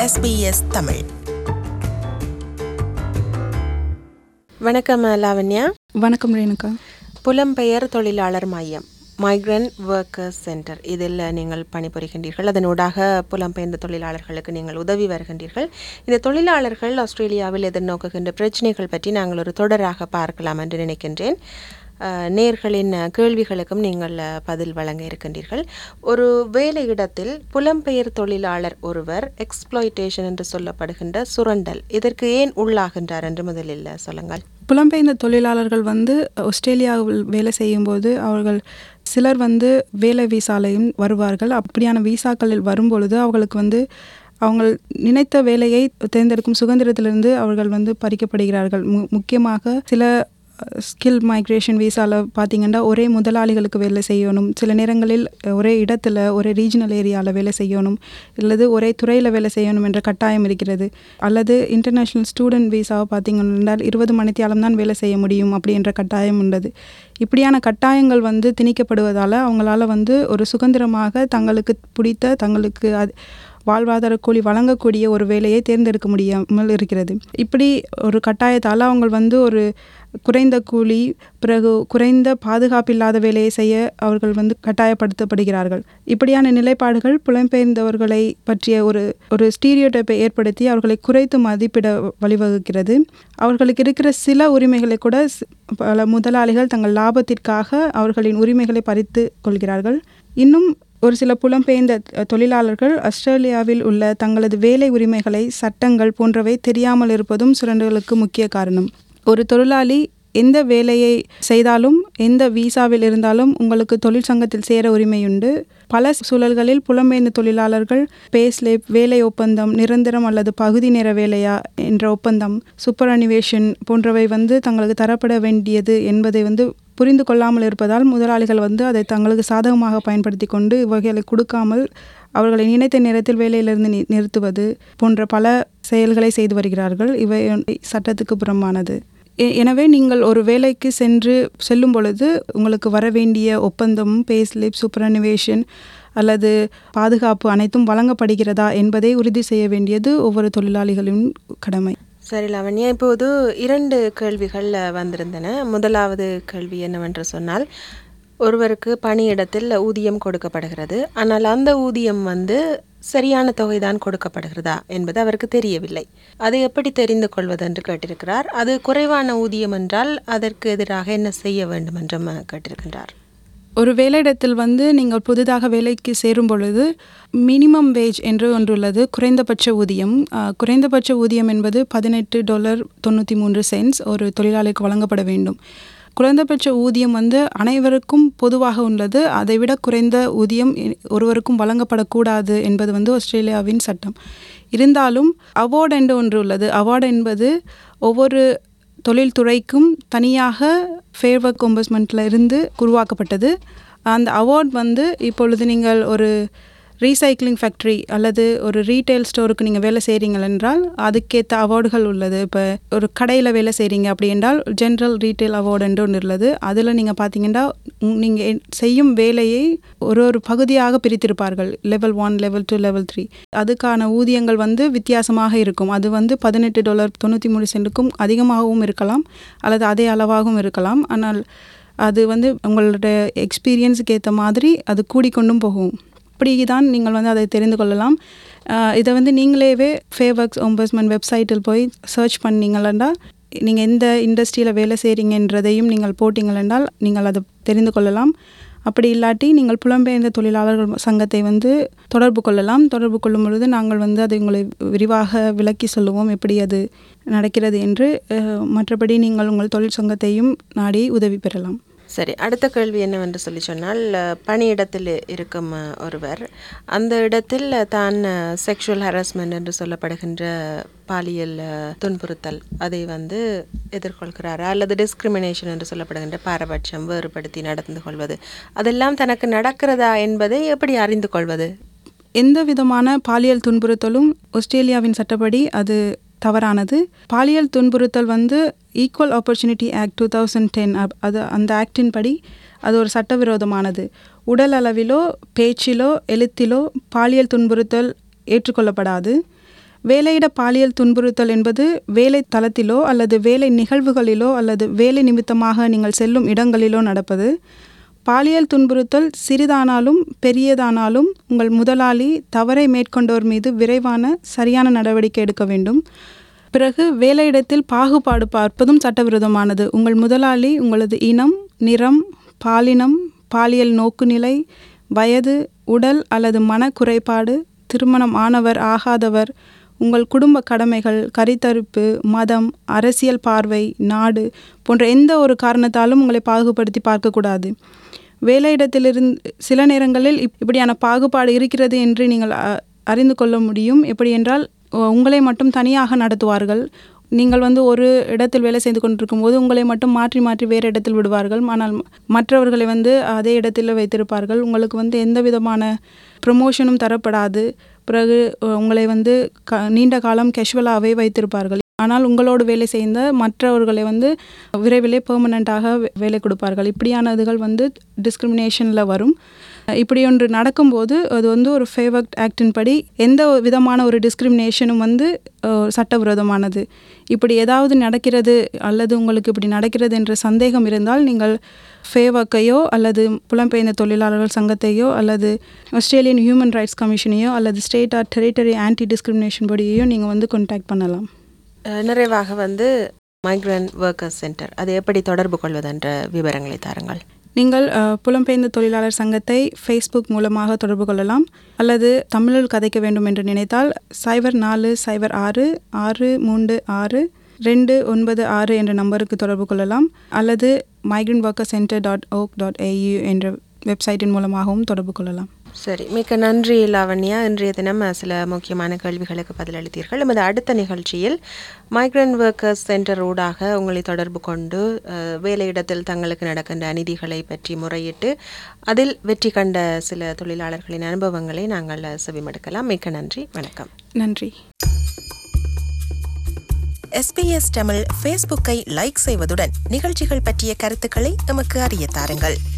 SBS Tamil வணக்கம் லாவண்யா வணக்கம் ரேணுகா புலம்பெயர் தொழிலாளர் மையம் மைக்ரண்ட் ஒர்க்கர்ஸ் சென்டர் இதில் நீங்கள் பணிபுரிகின்றீர்கள் அதனூடாக புலம்பெயர்ந்த தொழிலாளர்களுக்கு நீங்கள் உதவி வருகின்றீர்கள் இந்த தொழிலாளர்கள் ஆஸ்திரேலியாவில் எதிர்நோக்குகின்ற பிரச்சனைகள் பற்றி நாங்கள் ஒரு தொடராக பார்க்கலாம் என்று நினைக்கின்றேன் அஹ், நேர்களின் கேள்விகளுக்கும் நீங்கள் அஹ், பதில் வழங்க இருக்கின்றீர்கள் ஒரு வேலையிடத்தில் புலம்பெயர் தொழிலாளர் ஒருவர் எக்ஸ்ப்ளாய்டேஷன் என்று சொல்லப்படுகின்ற சுரண்டல் இதற்கு ஏன் உள்ளாகின்றார் என்று முதலில் சொல்லுங்கள் புலம்பெயர்ந்த தொழிலாளர்கள் வந்து ஆஸ்திரேலியாவில் வேலை செய்யும்போது அவர்கள் சிலர் வந்து வேலை விசாலையும் வருவார்கள் அப்படியான விசாக்களில் வரும்பொழுது அவர்களுக்கு வந்து அவங்க நினைத்த வேலையை தேர்ந்தெடுக்கும் சுதந்திரத்திலிருந்து அவர்கள் வந்து பறிக்கப்படுகிறார்கள் மு முக்கியமாக சில ஸ்கில் மைக்ரேஷன் விசாவில் பார்த்தீங்கன்னா ஒரே முதலாளிகளுக்கு வேலை செய்யணும் சில நேரங்களில் ஒரே இடத்துல ஒரே ரீஜனல் ஏரியாவில் வேலை செய்யணும் அல்லது ஒரே துறையில் வேலை செய்யணும் என்ற கட்டாயம் இருக்கிறது அல்லது இன்டர்நேஷ்னல் ஸ்டூடெண்ட் விசாவை பார்த்தீங்கன்னா இருபது மணித்தியாலம் தான் வேலை செய்ய முடியும் அப்படின்ற கட்டாயம் உள்ளது இப்படியான கட்டாயங்கள் வந்து திணிக்கப்படுவதால் அவங்களால வந்து ஒரு சுதந்திரமாக தங்களுக்கு பிடித்த தங்களுக்கு அது வாழ்வாதார கூலி வழங்கக்கூடிய ஒரு வேலையை தேர்ந்தெடுக்க முடியாமல் இருக்கிறது இப்படி ஒரு கட்டாயத்தால் அவங்க வந்து ஒரு குறைந்த கூலி பிறகு குறைந்த பாதுகாப்பு இல்லாத வேலையை செய்ய அவர்கள் வந்து கட்டாயப்படுத்தப்படுகிறார்கள் இப்படியான நிலைப்பாடுகள் புலம்பெயர்ந்தவர்களை பற்றிய ஒரு ஒரு ஸ்டீரியோடைப்பை ஏற்படுத்தி அவர்களை குறைத்து மதிப்பிட வழிவகுக்கிறது அவர்களுக்கு இருக்கிற சில உரிமைகளை கூட ஸ்- பல முதலாளிகள் தங்கள் லாபத்திற்காக அவர்களின் உரிமைகளை பறித்து கொள்கிறார்கள் இன்னும் ஒரு சில புலம்பெயர்ந்த அஹ், தொழிலாளர்கள் ஆஸ்திரேலியாவில் உள்ள தங்களது வேலை உரிமைகளை சட்டங்கள் போன்றவை தெரியாமல் இருப்பதும் சுரண்டலுக்கு முக்கிய காரணம் ஒரு தொழிலாளி எந்த வேலையை செய்தாலும் எந்த விசாவில் இருந்தாலும் உங்களுக்கு தொழிற்சங்கத்தில் சேர உரிமையுண்டு பல சூழல்களில் புலம்பெயர்ந்த தொழிலாளர்கள் பேஸ்லேப் வேலை ஒப்பந்தம் நிரந்தரம் அல்லது பகுதி நேர வேலையா என்ற ஒப்பந்தம் சூப்பர் அனிவேஷன் போன்றவை வந்து தங்களுக்கு தரப்பட வேண்டியது என்பதை வந்து புரிந்து கொள்ளாமல் இருப்பதால் முதலாளிகள் வந்து அதை தங்களுக்கு சாதகமாக பயன்படுத்தி கொண்டு இவ்வகைகளை கொடுக்காமல் அவர்களை நினைத்த நேரத்தில் வேலையிலிருந்து நி- நிறுத்துவது போன்ற பல செயல்களை செய்து வருகிறார்கள் இவை சட்டத்துக்கு புறம்பானது எ- எனவே நீங்கள் ஒரு வேலைக்கு சென்று செல்லும் பொழுது உங்களுக்கு வர வேண்டிய ஒப்பந்தம் பேஸ்லிப் சூப்பரனிவேஷன் அல்லது பாதுகாப்பு அனைத்தும் வழங்கப்படுகிறதா என்பதை உறுதி செய்ய வேண்டியது ஒவ்வொரு தொழிலாளிகளின் கடமை சரி லாவண்யா இப்போது இரண்டு கேள்விகள் அஹ், வந்திருந்தன முதலாவது கேள்வி என்னவென்று சொன்னால் ஒருவருக்கு பணியிடத்தில் ஊதியம் கொடுக்கப்படுகிறது ஆனால் அந்த ஊதியம் வந்து சரியான தொகைதான் கொடுக்கப்படுகிறதா என்பது அவருக்கு தெரியவில்லை அதை எப்படி தெரிந்து கொள்வது என்று கேட்டிருக்கிறார் அது குறைவான ஊதியம் என்றால் அதற்கு எதிராக என்ன செய்ய வேண்டும் என்றும் அஹ், கேட்டிருக்கின்றார் ஒரு வேலையிடத்தில் வந்து நீங்கள் புதிதாக வேலைக்கு சேரும் பொழுது மினிமம் வேஜ் என்று ஒன்று உள்ளது குறைந்தபட்ச ஊதியம் அஹ், குறைந்தபட்ச ஊதியம் என்பது பதினெட்டு டாலர் தொண்ணூற்றி மூன்று சென்ட்ஸ் ஒரு தொழிலாளிக்கு வழங்கப்பட வேண்டும் குறைந்தபட்ச ஊதியம் வந்து அனைவருக்கும் பொதுவாக உள்ளது அதைவிட குறைந்த ஊதியம் இ- ஒருவருக்கும் வழங்கப்படக்கூடாது என்பது வந்து ஆஸ்திரேலியாவின் சட்டம் இருந்தாலும் அவார்டு என்று ஒன்று உள்ளது அவார்டு என்பது ஒவ்வொரு தொழில்துறைக்கும் தனியாக ஃபேவர் கொம்பஸ்மெண்ட்டில் இருந்து உருவாக்கப்பட்டது அந்த அவார்ட் வந்து இப்பொழுது நீங்கள் ஒரு ரீசைக்ளிங் ஃபேக்ட்ரி அல்லது ஒரு ரீட்டைல் ஸ்டோருக்கு நீங்கள் வேலை செய்கிறீங்கள் என்றால் அதுக்கேற்ற அவார்டுகள் உள்ளது இப்போ ஒரு கடையில் வேலை செய்கிறீங்க அப்படி என்றால் ஜென்ரல் ரீட்டைல் அவார்டு என்று ஒன்று உள்ளது அதில் நீங்கள் பார்த்தீங்கன்னா நீங்கள் செய்யும் வேலையை ஒரு ஒரு பகுதியாக பிரித்திருப்பார்கள் level one level two level three அதுக்கான ஊதியங்கள் வந்து வித்தியாசமாக இருக்கும் அது வந்து பதினெட்டு டாலர் தொண்ணூற்றி மூணு சென்ட்டுக்கும் அதிகமாகவும் இருக்கலாம் அல்லது அதே அளவாகவும் இருக்கலாம் ஆனால் அது வந்து உங்களோட எக்ஸ்பீரியன்ஸுக்கு ஏற்ற மாதிரி அது கூடிக்கொண்டும் போகும் அப்படி தான் நீங்கள் வந்து அதை தெரிந்து கொள்ளலாம் அஹ் இதை வந்து நீங்களேவே ஃபேவர்க்ஸ் ஒம்பஸ்மெண்ட் வெப்சைட்டில் போய் சர்ச் பண்ணீங்களா நீங்கள் எந்த இண்டஸ்ட்ரியில் வேலை செய்கிறீங்கன்றதையும் நீங்கள் போட்டிங்கள் என்றால் நீங்கள் அதை தெரிந்து கொள்ளலாம் அப்படி இல்லாட்டி நீங்கள் புலம்பெயர்ந்த தொழிலாளர்கள் சங்கத்தை வந்து தொடர்பு கொள்ளலாம் தொடர்பு கொள்ளும் பொழுது நாங்கள் வந்து அதை உங்களை விரிவாக விளக்கி சொல்லுவோம் எப்படி அது நடக்கிறது என்று அஹ், மற்றபடி நீங்கள் உங்கள் தொழிற்சங்கத்தையும் நாடி உதவி பெறலாம் சரி அடுத்த கேள்வி என்னவென்று சொல்லி சொன்னால் அஹ், பணியிடத்தில் இருக்கும் அஹ், ஒருவர் அந்த இடத்தில் தான் செக்ஷுவல் ஹராஸ்மெண்ட் என்று சொல்லப்படுகின்ற பாலியல் அஹ், துன்புறுத்தல் அதை வந்து எதிர்கொள்கிறாரா அல்லது டிஸ்கிரிமினேஷன் என்று சொல்லப்படுகின்ற பாரபட்சம் வேறுபடுத்தி நடந்து கொள்வது அதெல்லாம் தனக்கு நடக்கிறதா என்பதை எப்படி அறிந்து கொள்வது எந்த விதமான பாலியல் துன்புறுத்தலும் ஆஸ்திரேலியாவின் சட்டப்படி அது தவறானது பாலியல் துன்புறுத்தல் வந்து equal opportunity act two thousand ten அது அந்த ஆக்டின் படி அது ஒரு சட்டவிரோதமானது உடல் அளவிலோ பேச்சிலோ எழுத்திலோ பாலியல் துன்புறுத்தல் ஏற்றுக்கொள்ளப்படாது வேலையிட பாலியல் துன்புறுத்தல் என்பது வேலை தளத்திலோ அல்லது வேலை நிகழ்வுகளிலோ அல்லது வேலை நிமித்தமாக நீங்கள் செல்லும் இடங்களிலோ நடப்பது பாலியல் துன்புறுத்தல் சிறிதானாலும் பெரியதானாலும் உங்கள் முதலாளி தவறை மேற்கொண்டோர் மீது விரைவான சரியான நடவடிக்கை எடுக்க வேண்டும் பிறகு வேலையிடத்தில் பாகுபாடு பார்ப்பதும் சட்டவிரோதமானது உங்கள் முதலாளி உங்களது இனம் நிறம் பாலினம் பாலியல் நோக்குநிலை வயது உடல் அல்லது மன குறைபாடு திருமணம் ஆனவர் ஆகாதவர் உங்கள் குடும்ப கடமைகள் கரித்தரிப்பு மதம் அரசியல் பார்வை நாடு போன்ற எந்த ஒரு காரணத்தாலும் உங்களை பாகுபடுத்தி பார்க்கக்கூடாது வேலையிடத்திலிருந்து சில நேரங்களில் இப் இப்படியான பாகுபாடு இருக்கிறது என்று நீங்கள் அ- அறிந்து கொள்ள முடியும் எப்படி என்றால் உ- உங்களை மட்டும் தனியாக நடத்துவார்கள் நீங்கள் வந்து ஒரு இடத்தில் வேலை செய்து கொண்டிருக்கும் போது உங்களை மட்டும் மாற்றி மாற்றி வேறு இடத்தில் விடுவார்கள் ஆனால் ம- மற்றவர்களை வந்து அதே இடத்தில் வைத்திருப்பார்கள் உங்களுக்கு வந்து எந்த விதமான ப்ரமோஷனும் தரப்படாது பிறகு அ, உங்களை வந்து க நீண்ட காலம் கேஷுவலாகவே வைத்திருப்பார்கள் ஆனால் உங்களோடு வேலை செய்த மற்றவர்களை வந்து விரைவிலே பெர்மனண்ட்டாக வேலை கொடுப்பார்கள் இப்படியானதுகள் வந்து டிஸ்கிரிமினேஷனில் வரும் இப்படி ஒன்று நடக்கும்போது அது வந்து ஒரு ஃபேவர்ட் ஆக்டின் படி எந்த விதமான ஒரு டிஸ்கிரிமினேஷனும் வந்து அஹ், சட்டவிரோதமானது இப்படி ஏதாவது நடக்கிறது அல்லது உங்களுக்கு இப்படி நடக்கிறது என்ற சந்தேகம் இருந்தால் நீங்கள் ஃபேவக்கையோ அல்லது புலம்பெயர்ந்த தொழிலாளர்கள் சங்கத்தையோ அல்லது ஆஸ்திரேலியன் ஹியூமன் ரைட்ஸ் கமிஷனையோ அல்லது state or territory anti discrimination படியையோ நீங்கள் வந்து கான்டாக்ட் பண்ணலாம் அஹ், நிறைவாக வந்து மைக்ரண்ட் ஒர்க்கர்ஸ் சென்டர் அதை எப்படி தொடர்பு கொள்வதென்ற விவரங்களை தாருங்கள் நீங்கள் அஹ், புலம்பெயர்ந்த தொழிலாளர் சங்கத்தை ஃபேஸ்புக் மூலமாக தொடர்பு கொள்ளலாம் அல்லது தமிழில் கதைக்க வேண்டும் என்று நினைத்தால் சைபர் நாலு சைபர் ஆறு ஆறு மூன்று ஆறு ரெண்டு ஒன்பது ஆறு என்ற நம்பருக்கு தொடர்பு கொள்ளலாம் அல்லது migrant worker centre dot org dot AU என்ற வெப்சைட்டின் மூலமாகவும் தொடர்பு கொள்ளலாம் சரி மிக்க நன்றி லாவண்யா இன்றைய தினம் அஹ், சில முக்கியமான கேள்விகளுக்கு பதிலளித்தீர்கள் எமது அடுத்த நிகழ்ச்சியில் மைக்ரண்ட் ஒர்க்கர்ஸ் சென்டர் ஊடாக உங்களை தொடர்பு கொண்டு அஹ், வேலையிடத்தில் தங்களுக்கு நடக்கின்ற அநீதிகளை பற்றி முறையிட்டு அதில் வெற்றி கண்ட சில தொழிலாளர்களின் அனுபவங்களை நாங்கள் அஹ், செவிமடுக்கலாம் மிக்க நன்றி வணக்கம் நன்றி எஸ்பிஎஸ் தமிழ் ஃபேஸ்புக்கை லைக் செய்வதுடன் நிகழ்ச்சிகள் பற்றிய கருத்துக்களை எமக்கு அறிய தாருங்கள்